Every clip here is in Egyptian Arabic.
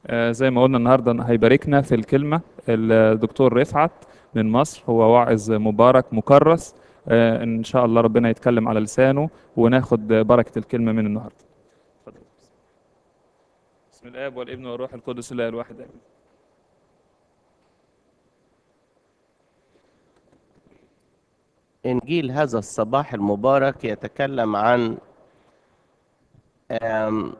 آه، زي ما قلنا النهارده هيباركنا في الكلمة الدكتور رفعت من مصر هو واعظ مبارك مكرس آه، إن شاء الله ربنا يتكلم على لسانه وناخد بركة الكلمة من النهارده. اتفضل. بسم الآب والابن والروح القدس الله الواحد آمين. إنجيل هذا الصباح المبارك يتكلم عن آم،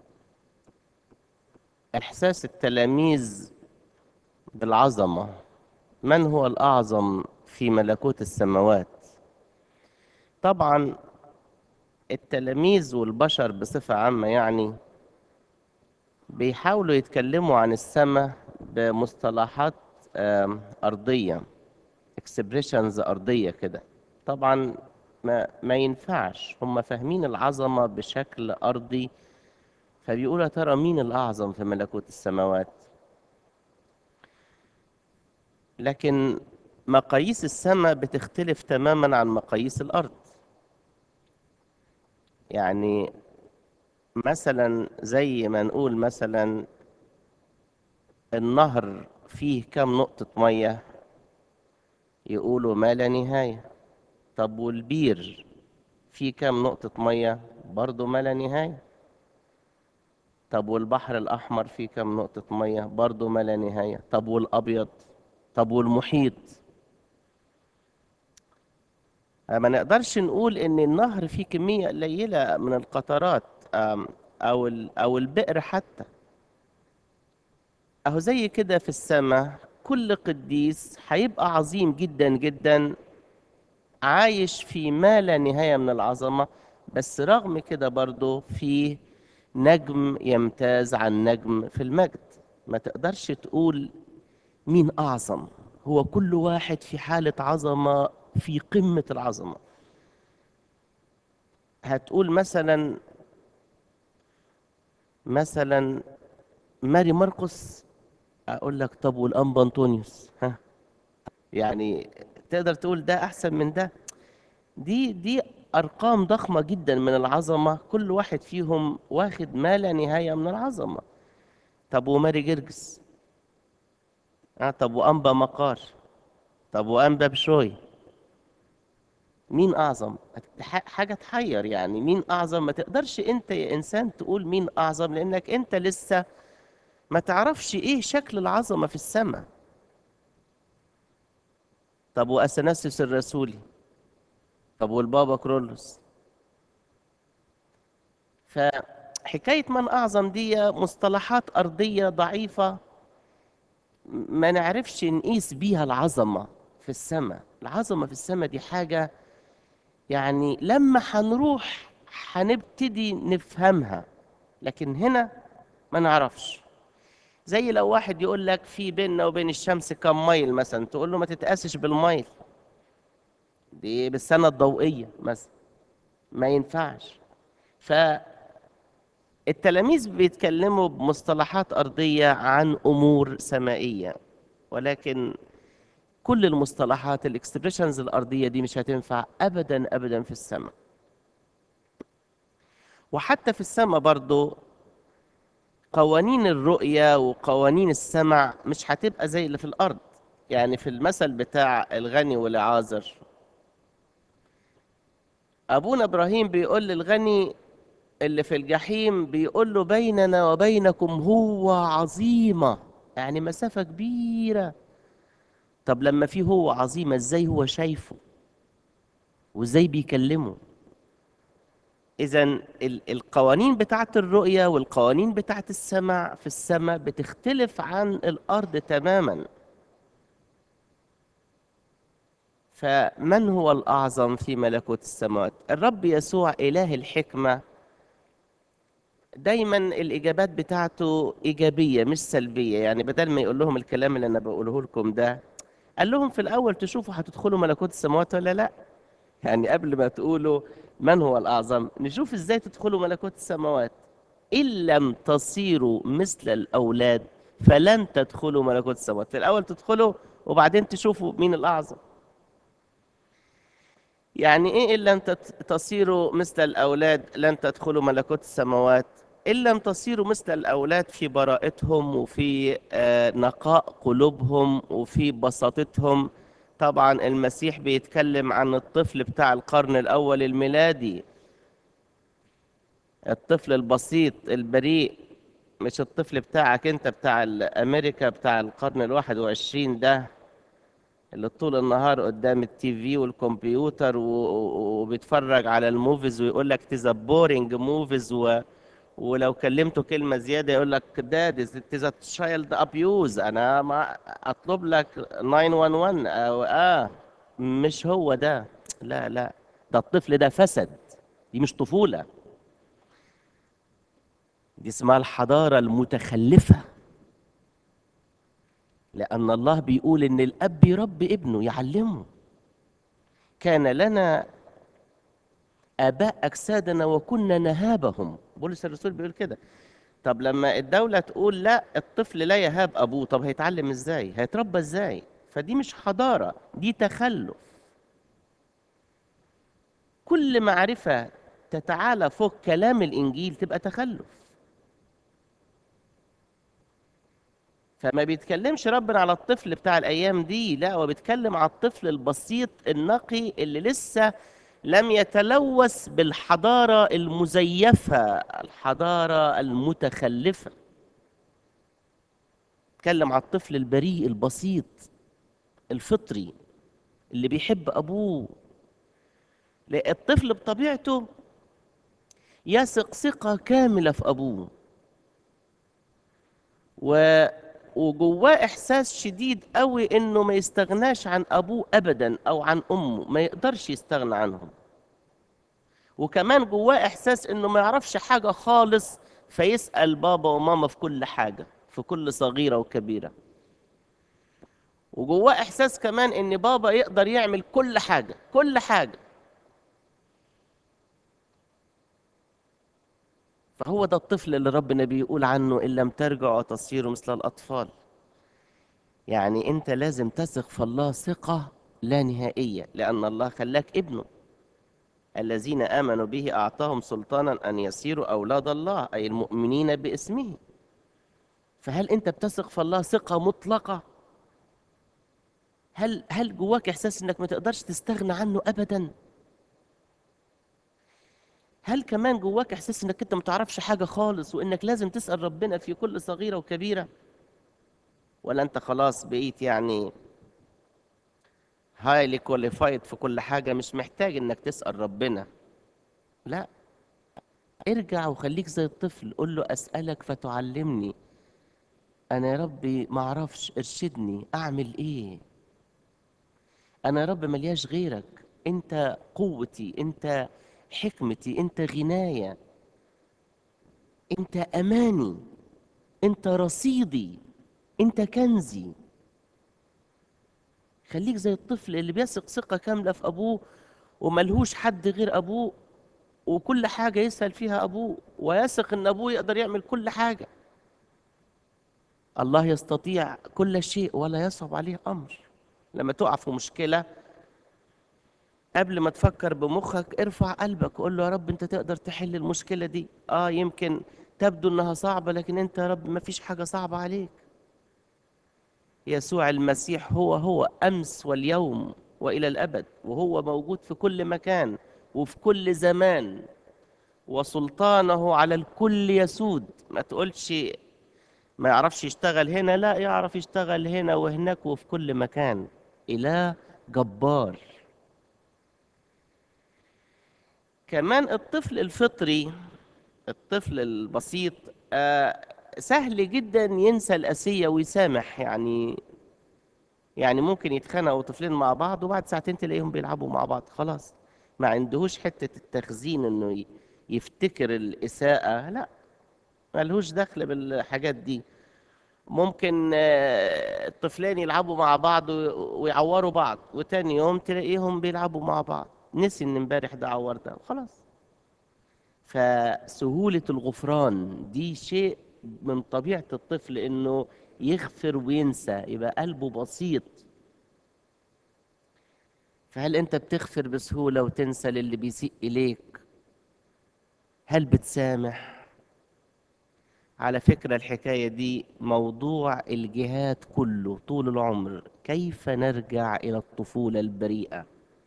إحساس التلاميذ بالعظمة من هو الأعظم في ملكوت السماوات طبعا التلاميذ والبشر بصفة عامة يعني بيحاولوا يتكلموا عن السماء بمصطلحات آم، أرضية اكسبريشنز أرضية كده طبعا ما, ما ينفعش هم فاهمين العظمة بشكل أرضي فبيقولوا يا ترى مين الأعظم في ملكوت السماوات لكن مقاييس السماء بتختلف تماما عن مقاييس الأرض يعني مثلا زي ما نقول مثلا النهر فيه كم نقطة مية يقولوا ما لا نهاية طب والبير فيه كم نقطة مية برضو ما لا نهاية طب والبحر الأحمر فيه كم نقطة مية برضو ما لا نهاية طب والأبيض طب والمحيط ما نقدرش نقول ان النهر فيه كمية قليلة من القطرات أم، او ال- او البئر حتى اهو زي كده في السماء كل قديس هيبقى عظيم جدا جدا عايش في ما لا نهاية من العظمة بس رغم كده برضه في نجم يمتاز عن نجم في المجد ما تقدرش تقول مين أعظم هو كل واحد في حالة عظمة في قمة العظمة هتقول مثلا مثلا ماري مرقس اقول لك طب والانبا انطونيوس ها يعني تقدر تقول ده احسن من ده دي دي ارقام ضخمه جدا من العظمه كل واحد فيهم واخد ما لا نهايه من العظمه طب وماري جرجس اه طب وانبا مقار طب وانبا بشوي مين اعظم ح- حاجه تحير يعني مين اعظم ما تقدرش انت يا انسان تقول مين اعظم لانك انت لسه ما تعرفش ايه شكل العظمه في السماء طب واثناسيوس الرسولي طب والبابا كرولوس فحكايه من اعظم دي مصطلحات ارضيه ضعيفه ما نعرفش نقيس بيها العظمه في السماء العظمه في السماء دي حاجه يعني لما هنروح هنبتدي نفهمها لكن هنا ما نعرفش زي لو واحد يقول لك في بيننا وبين الشمس كم ميل مثلا تقول له ما تتقاسش بالميل دي بالسنة الضوئية مثلا ما ينفعش فالتلاميذ بيتكلموا بمصطلحات أرضية عن أمور سمائية ولكن كل المصطلحات الاكسبريشنز الأرضية دي مش هتنفع أبدا أبدا في السماء وحتى في السماء برضو قوانين الرؤية وقوانين السمع مش هتبقى زي اللي في الأرض يعني في المثل بتاع الغني والعازر أبونا إبراهيم بيقول للغني اللي في الجحيم بيقول له بيننا وبينكم هو عظيمة يعني مسافة كبيرة طب لما في هو عظيمة ازاي هو شايفه وازاي بيكلمه إذا القوانين بتاعت الرؤية والقوانين بتاعت السمع في السماء بتختلف عن الأرض تماما فمن هو الأعظم في ملكوت السماوات؟ الرب يسوع إله الحكمة دايما الإجابات بتاعته إيجابية مش سلبية يعني بدل ما يقول لهم الكلام اللي أنا بقوله لكم ده قال لهم في الأول تشوفوا هتدخلوا ملكوت السماوات ولا لأ يعني قبل ما تقولوا من هو الأعظم نشوف إزاي تدخلوا ملكوت السماوات إن لم تصيروا مثل الأولاد فلن تدخلوا ملكوت السماوات في الأول تدخلوا وبعدين تشوفوا مين الأعظم يعني إيه إن لم تت- تصيروا مثل الأولاد لن تدخلوا ملكوت السماوات إن لم تصيروا مثل الأولاد في براءتهم وفي آه، نقاء قلوبهم وفي بساطتهم طبعا المسيح بيتكلم عن الطفل بتاع القرن الأول الميلادي الطفل البسيط البريء مش الطفل بتاعك انت بتاع الأمريكا بتاع القرن الواحد وعشرين ده اللي طول النهار قدام التي في والكمبيوتر و- و- وبيتفرج على الموفيز ويقول لك تيزا بورينج موفيز و... ولو كلمته كلمة زيادة يقول لك ده تيزا تشايلد ابيوز انا ما اطلب لك 911 او اه مش هو ده لا لا ده الطفل ده فسد دي مش طفولة دي اسمها الحضارة المتخلفة لأن الله بيقول إن الأب يربي ابنه يعلمه كان لنا آباء أجسادنا وكنا نهابهم بولس الرسول بيقول كده طب لما الدولة تقول لا الطفل لا يهاب أبوه طب هيتعلم إزاي هيتربى إزاي فدي مش حضارة دي تخلف كل معرفة تتعالى فوق كلام الإنجيل تبقى تخلف فما بيتكلمش ربنا على الطفل بتاع الايام دي لا هو بيتكلم على الطفل البسيط النقي اللي لسه لم يتلوث بالحضاره المزيفه الحضاره المتخلفه بيتكلم على الطفل البريء البسيط الفطري اللي بيحب ابوه لا، الطفل بطبيعته يثق ثقه كامله في ابوه و وجواه احساس شديد قوي انه ما يستغناش عن ابوه ابدا او عن امه ما يقدرش يستغنى عنهم وكمان جواه احساس انه ما يعرفش حاجه خالص فيسال بابا وماما في كل حاجه في كل صغيره وكبيره وجواه احساس كمان ان بابا يقدر يعمل كل حاجه كل حاجه فهو ده الطفل اللي ربنا بيقول عنه إن لم ترجعوا تصيروا مثل الأطفال يعني أنت لازم تثق في الله ثقة لا نهائية لأن الله خلاك ابنه الذين آمنوا به أعطاهم سلطانا أن يصيروا أولاد الله أي المؤمنين باسمه فهل أنت بتثق في الله ثقة مطلقة هل هل جواك إحساس إنك ما تقدرش تستغنى عنه أبداً هل كمان جواك احساس انك انت ما تعرفش حاجه خالص وانك لازم تسال ربنا في كل صغيره وكبيره ولا انت خلاص بقيت يعني هايلي كواليفايد في كل حاجه مش محتاج انك تسال ربنا لا ارجع وخليك زي الطفل قول له اسالك فتعلمني انا يا ربي ما اعرفش ارشدني اعمل ايه انا يا رب ملياش غيرك انت قوتي انت حكمتي انت غناية انت اماني انت رصيدي انت كنزي خليك زي الطفل اللي بيثق ثقة كاملة في ابوه وملهوش حد غير ابوه وكل حاجة يسأل فيها ابوه ويثق ان ابوه يقدر يعمل كل حاجة الله يستطيع كل شيء ولا يصعب عليه امر لما تقع في مشكله قبل ما تفكر بمخك ارفع قلبك قول له يا رب انت تقدر تحل المشكلة دي اه يمكن تبدو انها صعبة لكن انت يا رب ما فيش حاجة صعبة عليك يسوع المسيح هو هو امس واليوم والى الابد وهو موجود في كل مكان وفي كل زمان وسلطانه على الكل يسود ما تقولش ما يعرفش يشتغل هنا لا يعرف يشتغل هنا وهناك وفي كل مكان اله جبار كمان الطفل الفطري الطفل البسيط آه، سهل جدا ينسى الأسية ويسامح يعني يعني ممكن يتخانقوا طفلين مع بعض وبعد ساعتين تلاقيهم بيلعبوا مع بعض خلاص ما عندهوش حتة التخزين انه ي- يفتكر الإساءة لا ملهوش دخل بالحاجات دي ممكن آه، الطفلين يلعبوا مع بعض و- ويعوروا بعض وتاني يوم تلاقيهم بيلعبوا مع بعض نسي ان امبارح ده عور ده وخلاص فسهولة الغفران دي شيء من طبيعة الطفل انه يغفر وينسى يبقى قلبه بسيط فهل انت بتغفر بسهولة وتنسى للي بيسيء اليك هل بتسامح على فكرة الحكاية دي موضوع الجهاد كله طول العمر كيف نرجع إلى الطفولة البريئة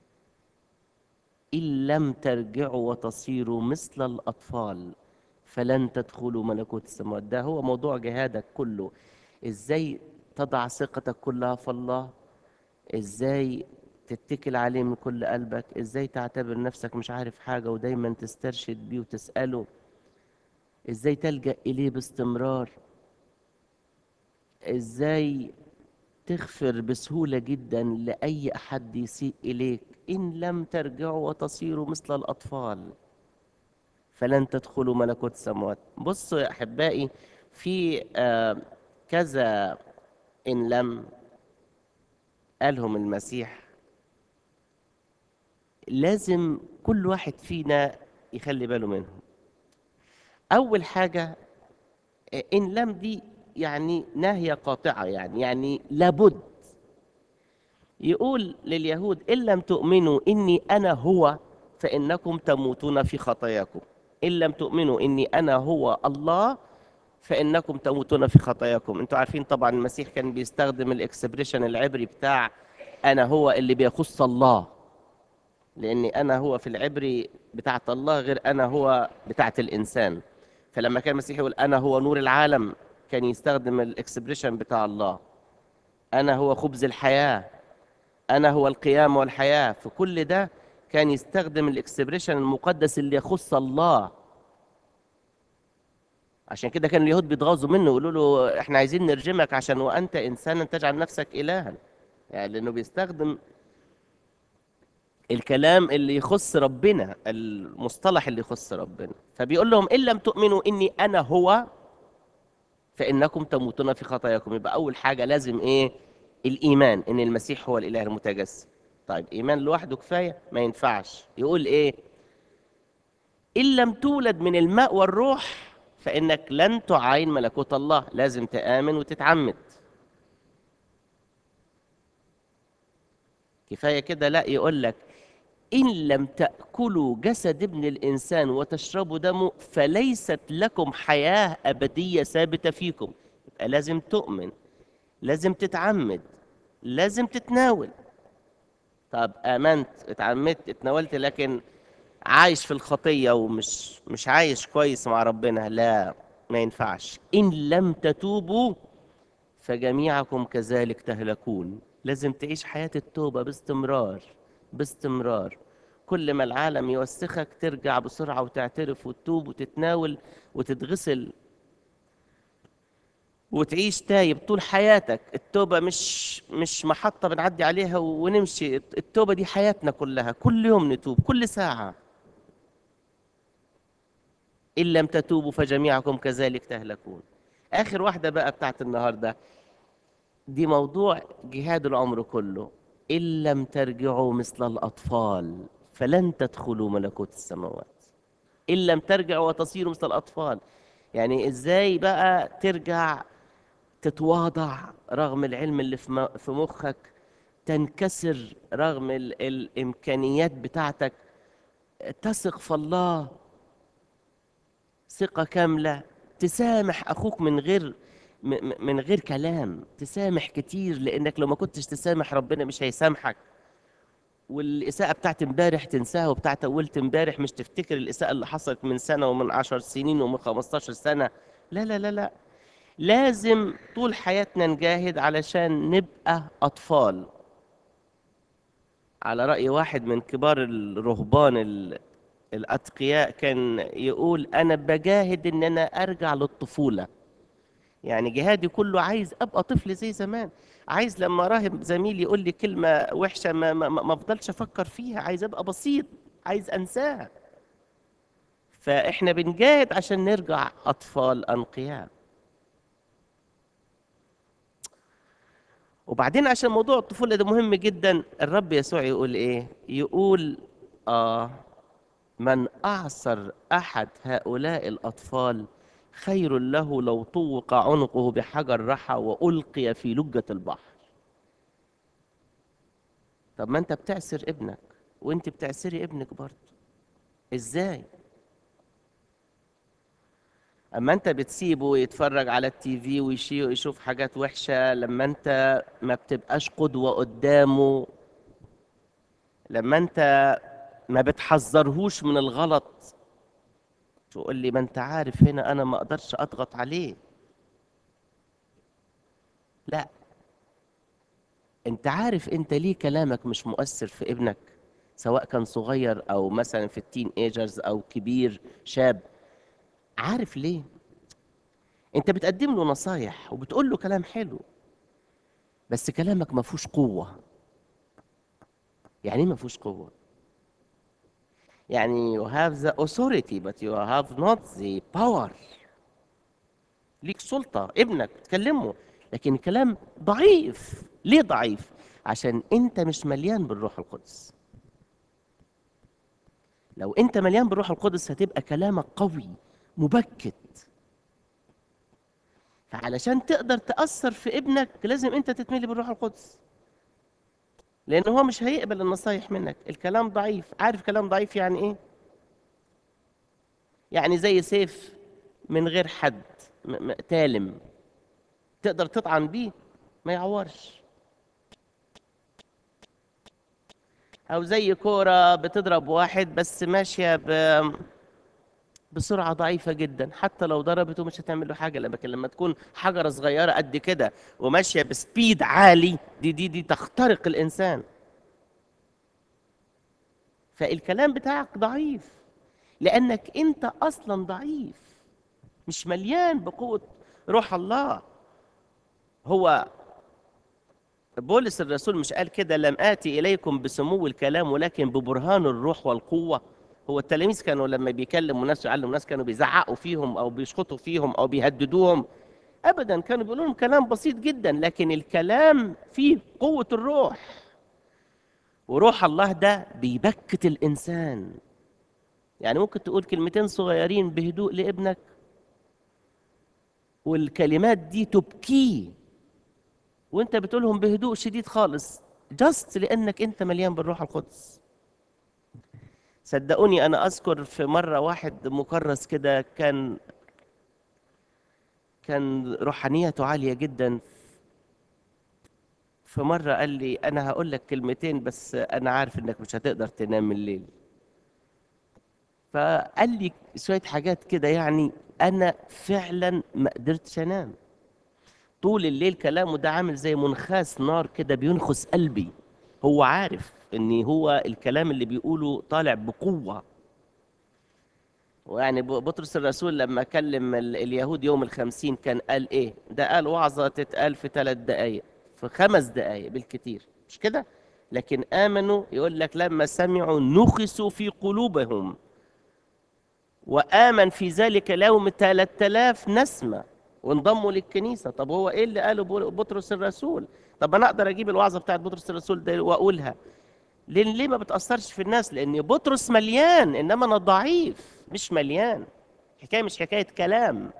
إن لم ترجعوا وتصيروا مثل الأطفال فلن تدخلوا ملكوت السماوات ده هو موضوع جهادك كله إزاي تضع ثقتك كلها في الله إزاي تتكل عليه من كل قلبك إزاي تعتبر نفسك مش عارف حاجة ودايما تسترشد بيه وتسأله ازاي تلجأ اليه باستمرار ازاي تغفر بسهولة جدا لأي أحد يسيء إليك إن لم ترجعوا وتصيروا مثل الأطفال فلن تدخلوا ملكوت السماوات بصوا يا أحبائي في آه كذا إن لم قالهم المسيح لازم كل واحد فينا يخلي باله منهم أول حاجة إن لم دي يعني ناهية قاطعة يعني يعني لابد يقول لليهود إن لم تؤمنوا إني أنا هو فإنكم تموتون في خطاياكم إن لم تؤمنوا إني أنا هو الله فإنكم تموتون في خطاياكم أنتوا عارفين طبعا المسيح كان بيستخدم الإكسبريشن العبري بتاع أنا هو اللي بيخص الله لأن أنا هو في العبري بتاعت الله غير أنا هو بتاعت الإنسان فلما كان المسيح يقول انا هو نور العالم كان يستخدم الاكسبريشن بتاع الله انا هو خبز الحياه انا هو القيام والحياه في كل ده كان يستخدم الاكسبريشن المقدس اللي يخص الله عشان كده كان اليهود بيتغاظوا منه يقولوا له احنا عايزين نرجمك عشان وانت انسانا تجعل نفسك الها يعني لانه بيستخدم الكلام اللي يخص ربنا المصطلح اللي يخص ربنا فبيقول لهم ان لم تؤمنوا اني انا هو فانكم تموتون في خطاياكم يبقى اول حاجه لازم ايه الايمان ان المسيح هو الاله المتجسد طيب ايمان لوحده كفايه ما ينفعش يقول ايه ان لم تولد من الماء والروح فانك لن تعاين ملكوت الله لازم تامن وتتعمد كفايه كده لا يقول لك إن لم تأكلوا جسد ابن الإنسان وتشربوا دمه فليست لكم حياة أبدية ثابتة فيكم يبقى لازم تؤمن لازم تتعمد لازم تتناول طب آمنت اتعمدت اتناولت لكن عايش في الخطية ومش مش عايش كويس مع ربنا لا ما ينفعش إن لم تتوبوا فجميعكم كذلك تهلكون لازم تعيش حياة التوبة باستمرار باستمرار كل ما العالم يوسخك ترجع بسرعة وتعترف وتتوب وتتناول وتتغسل وتعيش تايب طول حياتك التوبة مش مش محطة بنعدي عليها ونمشي التوبة دي حياتنا كلها كل يوم نتوب كل ساعة إن لم تتوبوا فجميعكم كذلك تهلكون آخر واحدة بقى بتاعت النهاردة دي موضوع جهاد العمر كله إن لم ترجعوا مثل الأطفال فلن تدخلوا ملكوت السماوات إن لم ترجعوا وتصيروا مثل الأطفال يعني إزاي بقى ترجع تتواضع رغم العلم اللي في م- في مخك تنكسر رغم ال- الإمكانيات بتاعتك تثق في الله ثقة كاملة تسامح أخوك من غير م- م- من غير كلام تسامح كتير لأنك لو ما كنتش تسامح ربنا مش هيسامحك والإساءة بتاعت امبارح تنساها وبتاعت أولت امبارح مش تفتكر الإساءة اللي حصلت من سنة ومن عشر سنين ومن خمستاشر سنة لا لا لا لا لازم طول حياتنا نجاهد علشان نبقى أطفال على رأي واحد من كبار الرهبان ال- الأتقياء كان يقول أنا بجاهد إن أنا أرجع للطفولة يعني جهادي كله عايز أبقى طفل زي زمان عايز لما راهب زميلي يقول لي كلمة وحشة ما ما ما ما أفضلش أفكر فيها عايز أبقى بسيط عايز أنساها فإحنا بنجاهد عشان نرجع أطفال أنقياء وبعدين عشان موضوع الطفولة ده مهم جدا الرب يسوع يقول إيه؟ يقول آه من أعصر أحد هؤلاء الأطفال خير له لو طوق عنقه بحجر رحى وألقي في لجة البحر طب ما أنت بتعسر ابنك وأنت بتعسري ابنك برضه إزاي؟ اما انت بتسيبه يتفرج على التي في ويشوف حاجات وحشة لما انت ما بتبقاش قدوة قدامه لما انت ما بتحذرهوش من الغلط تقول لي ما انت عارف هنا انا ما اقدرش اضغط عليه لا انت عارف انت ليه كلامك مش مؤثر في ابنك سواء كان صغير او مثلا في التين ايجرز او كبير شاب عارف ليه انت بتقدم له نصايح وبتقول له كلام حلو بس كلامك ما فيهوش قوة يعني ايه ما فيهوش قوة يعني you have the authority but you have not the power ليك سلطة ابنك تكلمه لكن الكلام ضعيف ليه ضعيف عشان انت مش مليان بالروح القدس لو انت مليان بالروح القدس هتبقى كلامك قوي مبكت فعلشان تقدر تأثر في ابنك لازم انت تتملي بالروح القدس لان هو مش هيقبل النصايح منك الكلام ضعيف عارف كلام ضعيف يعني ايه يعني زي سيف من غير حد م- م- تالم تقدر تطعن بيه ما يعورش او زي كوره بتضرب واحد بس ماشيه ب... بسرعه ضعيفه جدا حتى لو ضربته مش هتعمل له حاجه لكن لما تكون حجره صغيره قد كده وماشيه بسبيد عالي دي دي دي تخترق الانسان فالكلام بتاعك ضعيف لانك انت اصلا ضعيف مش مليان بقوه روح الله هو بولس الرسول مش قال كده لم آتي إليكم بسمو الكلام ولكن ببرهان الروح والقوة هو التلاميذ كانوا لما بيكلموا ناس يعلموا ناس كانوا بيزعقوا فيهم أو بيشخطوا فيهم أو بيهددوهم أبدا كانوا بيقولوا لهم كلام بسيط جدا لكن الكلام فيه قوة الروح وروح الله ده بيبكت الإنسان يعني ممكن تقول كلمتين صغيرين بهدوء لابنك والكلمات دي تبكيه وانت بتقولهم بهدوء شديد خالص جاست لانك انت مليان بالروح القدس صدقوني انا اذكر في مره واحد مكرس كده كان كان روحانيته عاليه جدا في مره قال لي انا هقول لك كلمتين بس انا عارف انك مش هتقدر تنام الليل فقال لي شويه حاجات كده يعني انا فعلا ما قدرتش انام طول الليل كلامه ده عامل زي منخاس نار كده بينخس قلبي هو عارف ان هو الكلام اللي بيقوله طالع بقوة ويعني ب- بطرس الرسول لما كلم ال- اليهود يوم الخمسين كان قال ايه ده قال وعظة تتقال في ثلاث دقايق في خمس دقايق بالكتير مش كده لكن آمنوا يقول لك لما سمعوا نخسوا في قلوبهم وآمن في ذلك اليوم 3000 نسمة وانضموا للكنيسة طب هو ايه اللي قاله بول- بطرس الرسول طب انا اقدر اجيب الوعظة بتاعت بطرس الرسول ده واقولها ليه ليه ما بتأثرش في الناس لان بطرس مليان انما انا ضعيف مش مليان حكاية مش حكاية كلام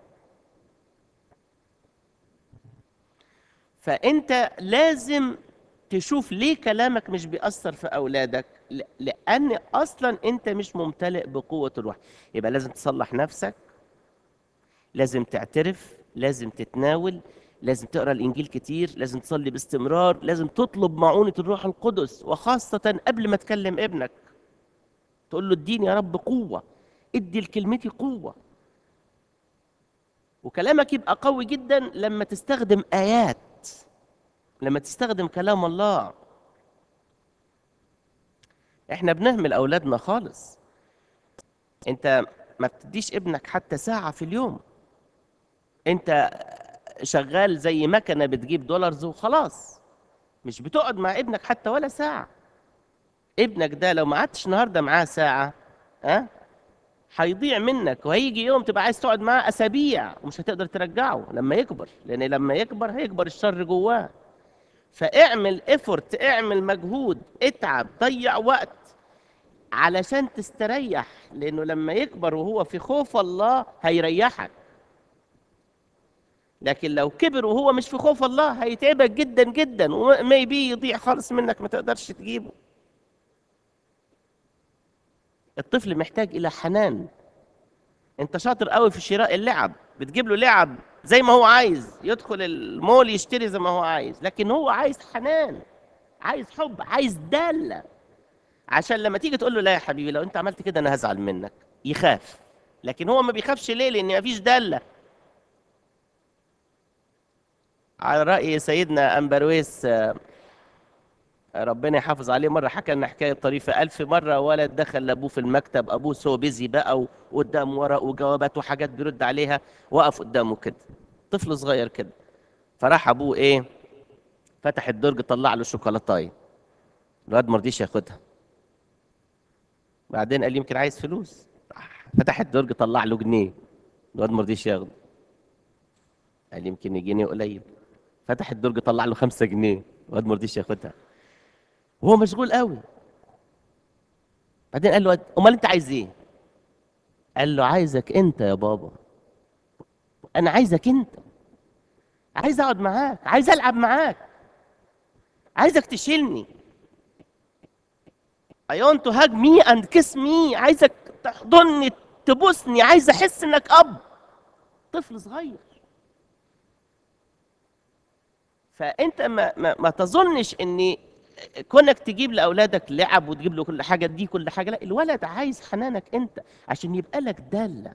فانت لازم تشوف ليه كلامك مش بيأثر في اولادك ل- لان اصلا انت مش ممتلئ بقوة الروح يبقى لازم تصلح نفسك لازم تعترف لازم تتناول لازم تقرا الانجيل كتير لازم تصلي باستمرار لازم تطلب معونة الروح القدس وخاصة قبل ما تكلم ابنك تقول له اديني يا رب قوة ادي لكلمتي قوة وكلامك يبقى قوي جدا لما تستخدم آيات لما تستخدم كلام الله احنا بنهمل اولادنا خالص انت ما بتديش ابنك حتى ساعة في اليوم انت شغال زي مكنة بتجيب دولارز وخلاص مش بتقعد مع ابنك حتى ولا ساعة ابنك ده لو ما قعدتش النهارده معاه ساعة ها هيضيع منك وهيجي يوم تبقى عايز تقعد معاه اسابيع ومش هتقدر ترجعه لما يكبر لان لما يكبر هيكبر الشر جواه فاعمل افورت اعمل مجهود اتعب ضيع وقت علشان تستريح لانه لما يكبر وهو في خوف الله هيريحك لكن لو كبر وهو مش في خوف الله هيتعبك جدا جدا وما يبي يضيع خالص منك ما تقدرش تجيبه الطفل محتاج الى حنان انت شاطر قوي في شراء اللعب بتجيب له لعب زي ما هو عايز يدخل المول يشتري زي ما هو عايز لكن هو عايز حنان عايز حب عايز دالة عشان لما تيجي تقول له لا يا حبيبي لو انت عملت كده انا هزعل منك يخاف لكن هو ما بيخافش ليه لان مفيش دالة على رأي سيدنا أمبرويس آه، ربنا يحافظ عليه مرة حكى لنا حكاية طريفة ألف مرة ولد دخل لأبوه في المكتب أبوه سو بيزي بقى وقدام ورق وجوابات وحاجات بيرد عليها وقف قدامه كده طفل صغير كده فراح أبوه إيه فتح الدرج طلع له شوكولاتاية الواد ما رضيش ياخدها بعدين قال يمكن عايز فلوس راح فتح الدرج طلع له جنيه الواد ما رضيش ياخده قال يمكن جنيه قليل فتح الدرج طلع له خمسة جنيه الواد ما رضيش ياخدها وهو مشغول قوي بعدين قال له امال انت عايز ايه قال له عايزك انت يا بابا انا عايزك انت عايز اقعد معاك عايز العب معاك عايزك تشيلني I want to hug me and kiss me عايزك تحضني تبوسني عايز احس انك اب طفل صغير فانت ما ما, ما تظنش ان كونك تجيب لاولادك لعب وتجيب له كل حاجه دي كل حاجه لا الولد عايز حنانك انت عشان يبقى لك داله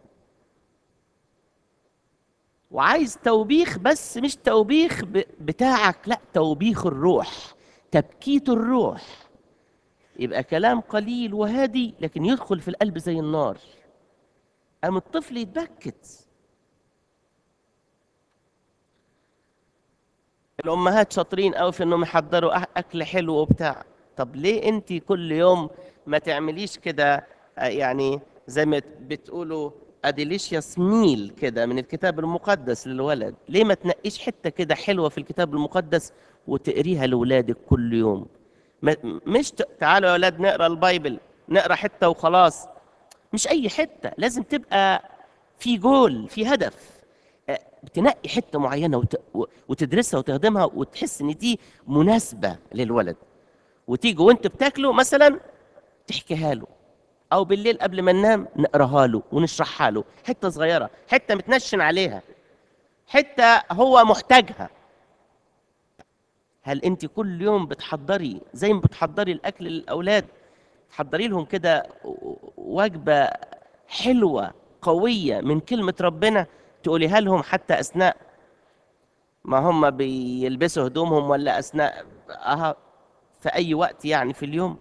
وعايز توبيخ بس مش توبيخ ب- بتاعك لا توبيخ الروح تبكيت الروح يبقى كلام قليل وهادي لكن يدخل في القلب زي النار قام الطفل يتبكت الامهات شاطرين قوي في انهم يحضروا أح- اكل حلو وبتاع طب ليه انت كل يوم ما تعمليش كده آه، يعني زي ما بتقولوا اديليشياس ميل كده من الكتاب المقدس للولد ليه ما تنقيش حته كده حلوه في الكتاب المقدس وتقريها لاولادك كل يوم ما مش ت- تعالوا يا اولاد نقرا البايبل نقرا حته وخلاص مش اي حته لازم تبقى في جول في هدف آه، بتنقي حته معينه وت... و- وتدرسها وتخدمها وتحس ان دي مناسبه للولد وتيجي وانت بتاكله مثلا تحكيها له او بالليل قبل ما ننام نقراها له ونشرحها له حته صغيره حته متنشن عليها حته هو محتاجها هل انت كل يوم بتحضري زي ما بتحضري الاكل للاولاد تحضري لهم كده وجبه حلوه قويه من كلمه ربنا تقوليها لهم حتى اثناء ما هم بيلبسوا هدومهم ولا اثناء أها في اي وقت يعني في اليوم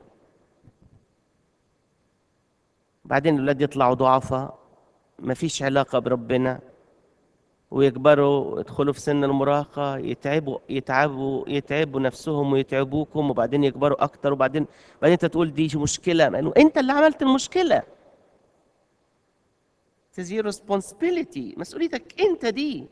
بعدين الولاد يطلعوا ضعفاء مفيش علاقة بربنا ويكبروا يدخلوا في سن المراهقة يتعبوا يتعبوا يتعبوا نفسهم ويتعبوكم وبعدين يكبروا أكتر وبعدين بعدين أنت تقول دي مشكلة لأنه أنت اللي عملت المشكلة It is your responsibility مسؤوليتك أنت دي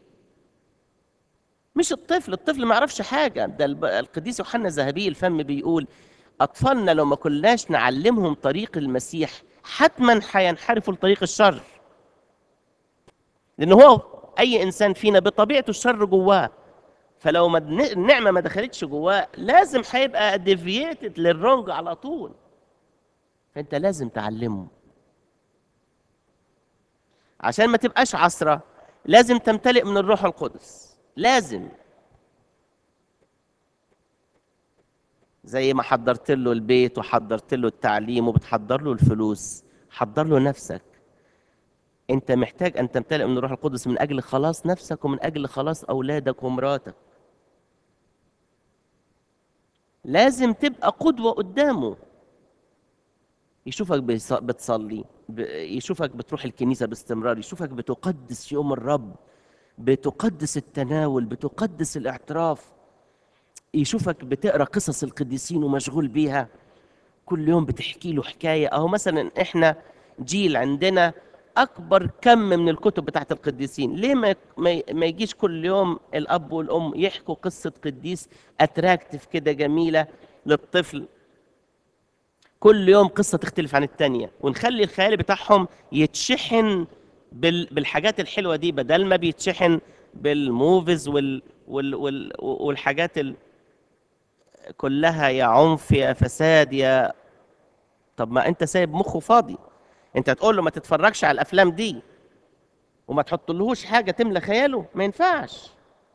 مش الطفل الطفل ما يعرفش حاجة ده الب- القديس يوحنا الذهبي الفم بيقول أطفالنا لو ما كناش نعلمهم طريق المسيح حتما هينحرفوا لطريق الشر لأن هو أي إنسان فينا بطبيعته الشر جواه فلو ما الن- النعمة ما دخلتش جواه لازم هيبقى ديفييتد للرونج على طول فأنت لازم تعلمه عشان ما تبقاش عصرة لازم تمتلئ من الروح القدس لازم زي ما حضرت له البيت وحضرت له التعليم وبتحضر له الفلوس حضر له نفسك انت محتاج ان تمتلئ من الروح القدس من اجل خلاص نفسك ومن اجل خلاص اولادك ومراتك لازم تبقى قدوة قدامه يشوفك بيص- بتصلي ب- يشوفك بتروح الكنيسة باستمرار يشوفك بتقدس يوم الرب بتقدس التناول بتقدس الاعتراف يشوفك بتقرا قصص القديسين ومشغول بيها كل يوم بتحكي له حكايه اهو مثلا احنا جيل عندنا اكبر كم من الكتب بتاعت القديسين ليه ما ما ما يجيش كل يوم الاب والام يحكوا قصه قديس اتراكتيف كده جميله للطفل كل يوم قصه تختلف عن التانية ونخلي الخيال بتاعهم يتشحن بال... بالحاجات الحلوه دي بدل ما بيتشحن بالموفيز وال... وال... وال... والحاجات ال... كلها يا عنف يا فساد يا طب ما انت سايب مخه فاضي انت تقول له ما تتفرجش على الافلام دي وما تحطلهوش حاجه تملى خياله ما ينفعش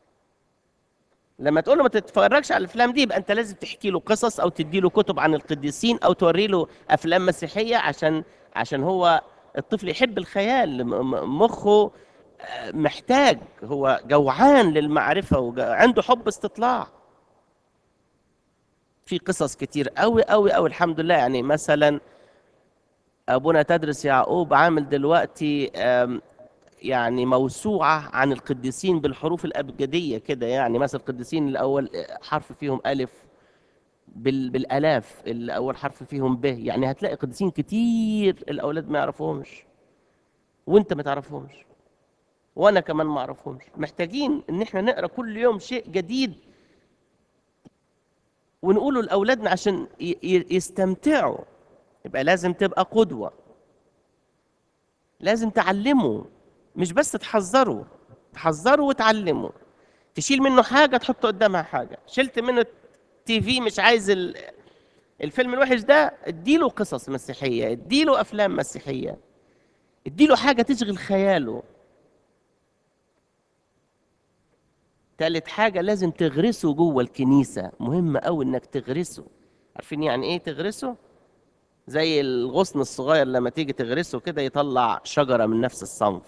لما تقول له ما تتفرجش على الافلام دي يبقى انت لازم تحكي له قصص او تدي له كتب عن القديسين او توري له افلام مسيحيه عشان عشان هو الطفل يحب الخيال م- م- مخه آه، محتاج هو جوعان للمعرفه وعنده حب استطلاع في قصص كتير قوي قوي قوي الحمد لله يعني مثلا ابونا تدرس يعقوب عامل دلوقتي آم، يعني موسوعة عن القديسين بالحروف الأبجدية كده يعني مثلا القديسين الأول حرف فيهم ألف بال... بالآلاف الأول حرف فيهم ب يعني هتلاقي قديسين كتير الأولاد ما يعرفوهمش وأنت ما تعرفهمش وأنا كمان ما أعرفهمش محتاجين إن إحنا نقرأ كل يوم شيء جديد ونقوله لأولادنا عشان ي... ي... يستمتعوا يبقى لازم تبقى قدوة لازم تعلمه مش بس تحذره تحذره وتعلمه تشيل منه حاجة تحط قدامها حاجة شلت منه تي في مش عايز ال- الفيلم الوحش ده اديله قصص مسيحية اديله أفلام مسيحية اديله حاجة تشغل خياله تالت حاجة لازم تغرسه جوه الكنيسة مهم أوي إنك تغرسه عارفين يعني إيه تغرسه؟ زي الغصن الصغير لما تيجي تغرسه كده يطلع شجرة من نفس الصنف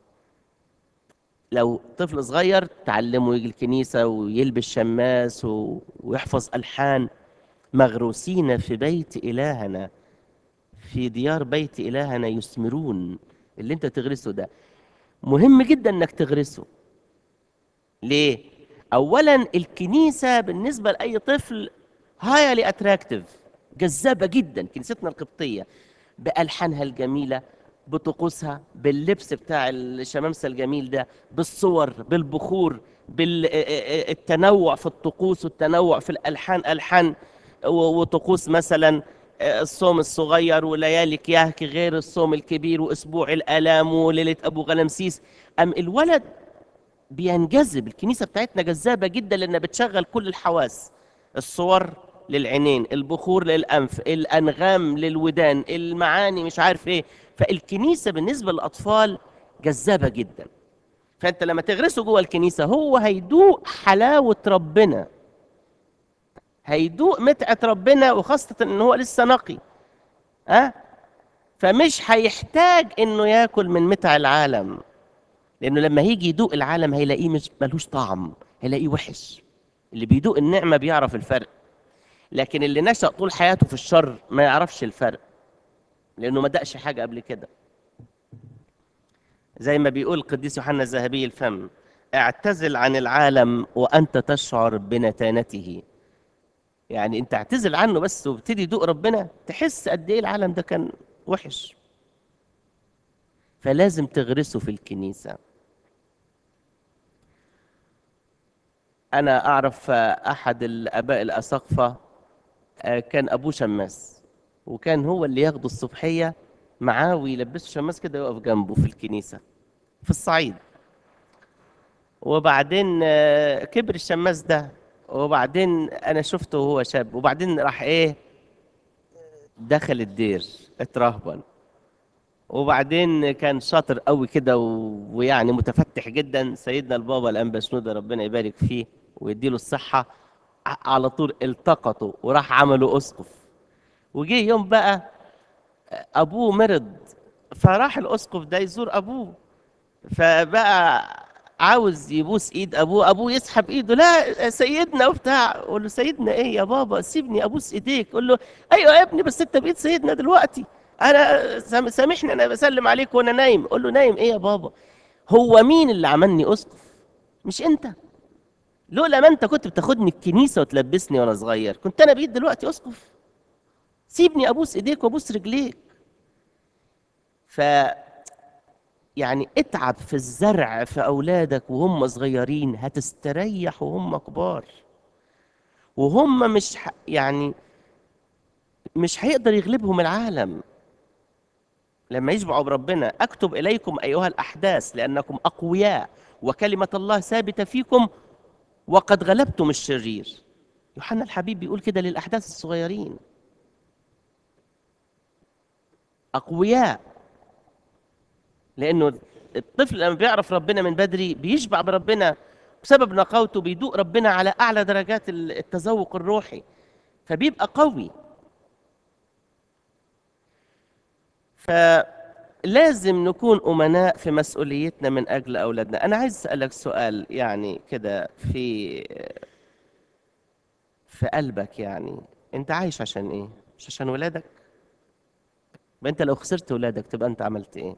لو طفل صغير تعلمه يجي الكنيسة ويلبس شماس و... ويحفظ ألحان مغروسين في بيت إلهنا في ديار بيت إلهنا يثمرون اللي انت تغرسه ده مهم جدا انك تغرسه ليه؟ أولا الكنيسة بالنسبة لأي طفل هايلي اتراكتيف جذابة جدا كنيستنا القبطية بألحانها الجميلة بطقوسها باللبس بتاع الشمامسة الجميل ده بالصور بالبخور بالتنوع في الطقوس والتنوع في الألحان ألحان و- وطقوس مثلا الصوم الصغير وليالي كياهك غير الصوم الكبير وأسبوع الآلام وليلة أبو غلمسيس أم الولد بينجذب الكنيسة بتاعتنا جذابة جدا لأنها بتشغل كل الحواس الصور للعينين البخور للأنف الأنغام للودان المعاني مش عارف إيه فالكنيسة بالنسبة للأطفال جذابة جدا فأنت لما تغرسه جوه الكنيسة هو هيدوق حلاوة ربنا هيدوق متعة ربنا وخاصة إن هو لسه نقي ها أه؟ فمش هيحتاج إنه ياكل من متع العالم لأنه لما هيجي يدوق العالم هيلاقيه مش ملوش طعم هيلاقيه وحش اللي بيدوق النعمة بيعرف الفرق لكن اللي نشأ طول حياته في الشر ما يعرفش الفرق لأنه ما دقش حاجة قبل كده زي ما بيقول القديس يوحنا الذهبي الفم اعتزل عن العالم وأنت تشعر بنتانته يعني انت اعتزل عنه بس وابتدي دوق ربنا تحس قد ايه العالم ده كان وحش فلازم تغرسه في الكنيسة أنا أعرف أحد الآباء الأساقفة كان أبوه شماس وكان هو اللي ياخده الصبحية معاه ويلبسه شماس كده يقف جنبه في الكنيسة في الصعيد وبعدين كبر الشماس ده وبعدين أنا شفته وهو شاب وبعدين راح إيه دخل الدير اترهبن وبعدين كان شاطر قوي كده و... ويعني متفتح جدا سيدنا البابا الانبا شنودة ربنا يبارك فيه ويديله الصحة على طول التقطوا وراح عملوا اسقف وجه يوم بقى ابوه مرض فراح الاسقف ده يزور ابوه فبقى عاوز يبوس ايد ابوه ابوه يسحب ايده لا سيدنا وبتاع قول له سيدنا ايه يا بابا سيبني ابوس ايديك قول له ايوه يا ابني بس انت بايد سيدنا دلوقتي انا سامحني انا بسلم عليك وانا نايم قول له نايم ايه يا بابا هو مين اللي عملني اسقف مش انت لولا ما انت كنت بتاخدني الكنيسه وتلبسني وانا صغير كنت انا بقيت دلوقتي اسقف سيبني ابوس ايديك وابوس رجليك ف يعني اتعب في الزرع في اولادك وهم صغيرين هتستريح وهم كبار وهم مش ح... يعني مش هيقدر يغلبهم العالم لما يشبعوا بربنا اكتب اليكم ايها الاحداث لانكم اقوياء وكلمه الله ثابته فيكم وقد غلبتم الشرير يوحنا الحبيب بيقول كده للاحداث الصغيرين اقوياء لانه الطفل لما بيعرف ربنا من بدري بيشبع بربنا بسبب نقاوته بيدوق ربنا على اعلى درجات ال- التذوق الروحي فبيبقى قوي فلازم نكون امناء في مسؤوليتنا من اجل اولادنا انا عايز اسالك سؤال يعني كده في في قلبك يعني انت عايش عشان ايه مش عشان ولادك ما انت لو خسرت ولادك تبقى انت عملت ايه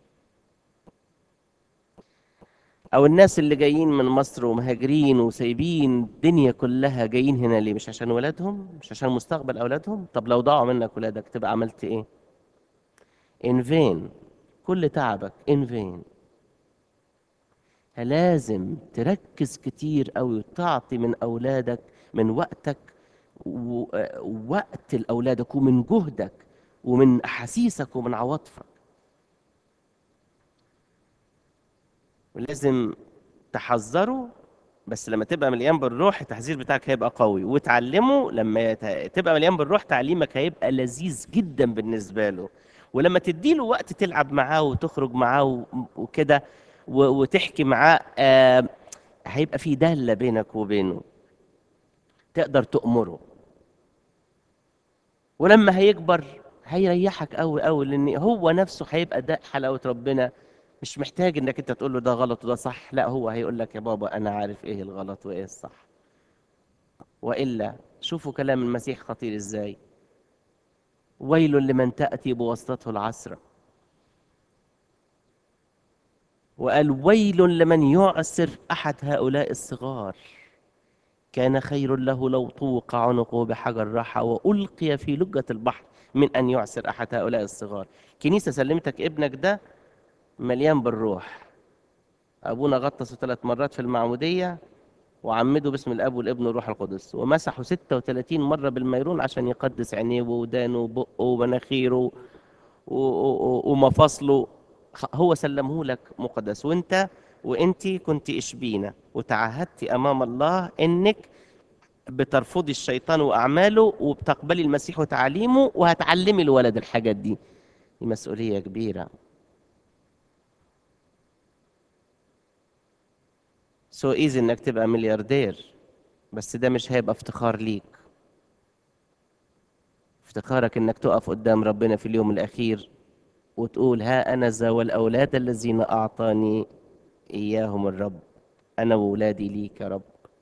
او الناس اللي جايين من مصر ومهاجرين وسايبين الدنيا كلها جايين هنا ليه مش عشان ولادهم مش عشان مستقبل اولادهم طب لو ضاعوا منك ولادك تبقى عملت ايه in vain كل تعبك in vain لازم تركز كتير قوي وتعطي من اولادك من وقتك ووقت لاولادك ومن جهدك ومن احاسيسك ومن عواطفك ولازم تحذره بس لما تبقى مليان بالروح التحذير بتاعك هيبقى قوي وتعلمه لما يت... تبقى مليان بالروح تعليمك هيبقى لذيذ جدا بالنسبة له ولما تديله وقت تلعب معاه وتخرج معاه و- وكده و... وتحكي معاه آه... هيبقى في دالة بينك وبينه تقدر تأمره ولما هيكبر هيريحك قوي قوي لان هو نفسه هيبقى ده حلاوة ربنا مش محتاج انك انت تقول له ده غلط وده صح لا هو هيقول لك يا بابا انا عارف ايه الغلط وايه الصح والا شوفوا كلام المسيح خطير ازاي ويل لمن تاتي بواسطته العسره وقال ويل لمن يعسر احد هؤلاء الصغار كان خير له لو طوق عنقه بحجر راحة وألقي في لجة البحر من أن يعسر أحد هؤلاء الصغار كنيسة سلمتك ابنك ده مليان بالروح أبونا غطسه ثلاث مرات في المعمودية وعمده باسم الأب والابن والروح القدس ومسحوا 36 مرة بالميرون عشان يقدس عينيه وودانه وبقه ومناخيره و- و- و- ومفاصله خ- هو سلمه لك مقدس وانت وانت كنت اشبينه وتعهدت امام الله انك بترفضي الشيطان واعماله وبتقبلي المسيح وتعليمه وهتعلمي الولد الحاجات دي دي مسؤوليه كبيره سو ايزي انك تبقى ملياردير بس ده مش هيبقى افتخار ليك افتخارك انك تقف قدام ربنا في اليوم الاخير وتقول ها انا ذا والاولاد الذين اعطاني اياهم الرب انا واولادي ليك يا رب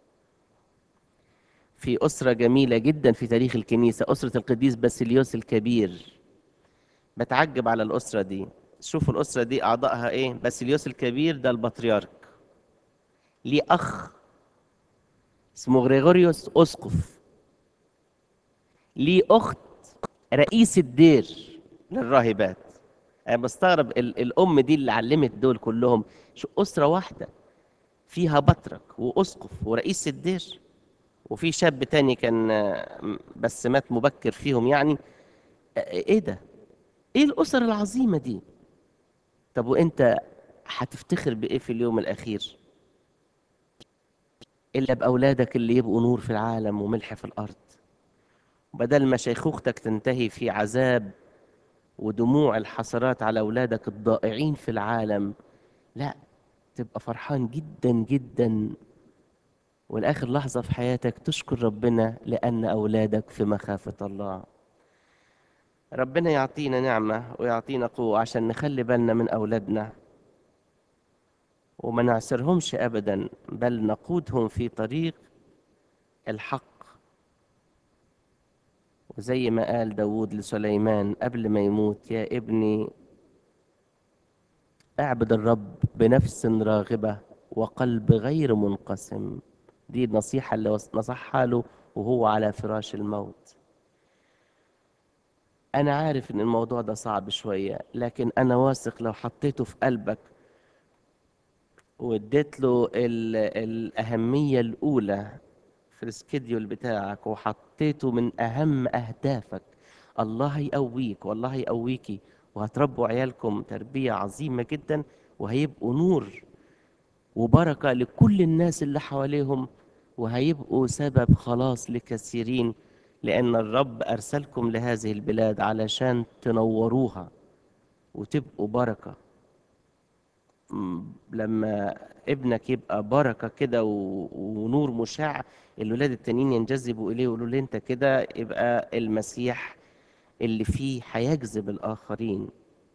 في اسره جميله جدا في تاريخ الكنيسه اسره القديس باسيليوس الكبير بتعجب على الاسره دي شوفوا الاسره دي اعضائها ايه باسيليوس الكبير ده البطريرك ليه اخ اسمه غريغوريوس اسقف ليه اخت رئيس الدير للراهبات انا بستغرب ال- الام دي اللي علمت دول كلهم شو اسره واحده فيها بطرك واسقف ورئيس الدير وفي شاب تاني كان آه، م- بس مات مبكر فيهم يعني آه، ايه ده ايه الاسر العظيمه دي طب وانت هتفتخر بايه في اليوم الاخير الا باولادك اللي يبقوا نور في العالم وملح في الارض بدل ما شيخوختك تنتهي في عذاب ودموع الحسرات على اولادك الضائعين في العالم لا تبقى فرحان جدا جدا والاخر لحظه في حياتك تشكر ربنا لان اولادك في مخافه الله ربنا يعطينا نعمه ويعطينا قوه عشان نخلي بالنا من اولادنا وما نعسرهمش ابدا بل نقودهم في طريق الحق وزي ما قال داود لسليمان قبل ما يموت يا ابني اعبد الرب بنفس راغبة وقلب غير منقسم دي النصيحة اللي وص- نصحها له وهو على فراش الموت أنا عارف إن الموضوع ده صعب شوية لكن أنا واثق لو حطيته في قلبك واديت له ال- الأهمية الأولى في السكيديول بتاعك وحطيته من أهم أهدافك الله يقويك والله يقويكي وهتربوا عيالكم تربية عظيمة جدا وهيبقوا نور وبركة لكل الناس اللي حواليهم وهيبقوا سبب خلاص لكثيرين لأن الرب أرسلكم لهذه البلاد علشان تنوروها وتبقوا بركة م- لما ابنك يبقى بركة كده و- ونور مشع الولاد التانيين ينجذبوا إليه ويقولوا له أنت كده يبقى المسيح اللي فيه هيجذب الآخرين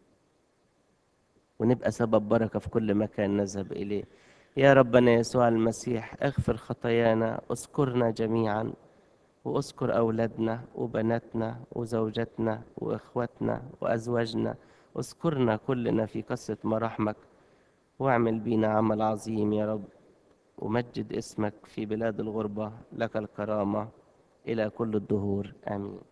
ونبقى سبب بركة في كل مكان نذهب إليه يا ربنا يسوع المسيح اغفر خطايانا اذكرنا جميعا واذكر أولادنا وبناتنا وزوجاتنا وإخواتنا وأزواجنا اذكرنا كلنا في قصة مراحمك واعمل بينا عمل عظيم يا رب ومجد اسمك في بلاد الغربة لك الكرامة إلى كل الدهور آمين